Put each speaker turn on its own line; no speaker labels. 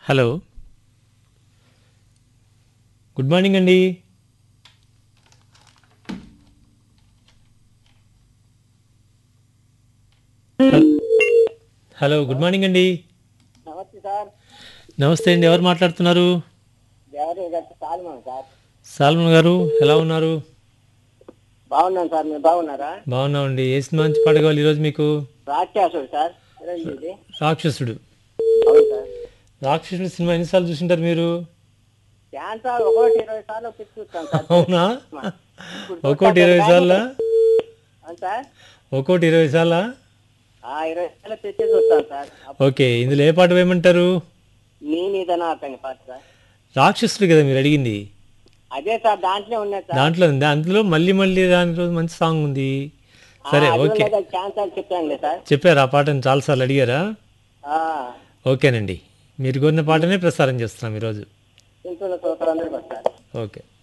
hello good morning అండి hello good morning అండి
నమస్తే సార్
నమస్తే అండి ఎవరు మాట్లాడుతున్నారు
దేవరి గారి సాల్మన్ సార్
సాల్మన్ గారు ఎలా ఉన్నారు
బాగున్నాను సార్ మీరు బాగున్నారా
బాగున్నామండి ఏ సినిమా నుంచి పాట కావాలి ఈరోజు మీకు
రాక్షసుడు సార్ చిరంజీవి
రాక్షసుడు
అవును సార్
రాక్షసుడు సినిమా ఎన్నిసార్లు చూసింటారు మీరు
ఛాన్స్ సార్ ఒకటి ఇరవై సార్లు పిచ్చి చూస్తాను సార్
అవునా
ఇప్పుడు
ఒక్కోటి ఇరవై సార్లా
అవును సార్
ఒక్కోటి ఇరవై సార్లా
ఆ ఇరవై సార్లు పిచ్చి చూస్తాను సార్ అప్పుడు
ఓకే ఇందులో ఏ పాట వేయమంటారు
నీ నీదనా అతని పాట సార్
రాక్షసుడు కదా మీరు అడిగింది
అదే సార్ దాంట్లో ఉన్నాయి సార్
దాంట్లో ఉంది అందులో మళ్ళీ మళ్ళీ దాంట్లో మంచి సాంగ్ ఉంది సరే ఓకే
ఛాన్స్ సార్ చెప్పండి సార్
చెప్పారు ఆ పాటను చాలాసార్లు అడిగారా
ఆ,
ఓకేనండి మీరు కోరిన పాటనే ప్రసారం చేస్తున్నాం ఈరోజు
వింటున్న శ్రోతలందరికీ సార్
ఓకే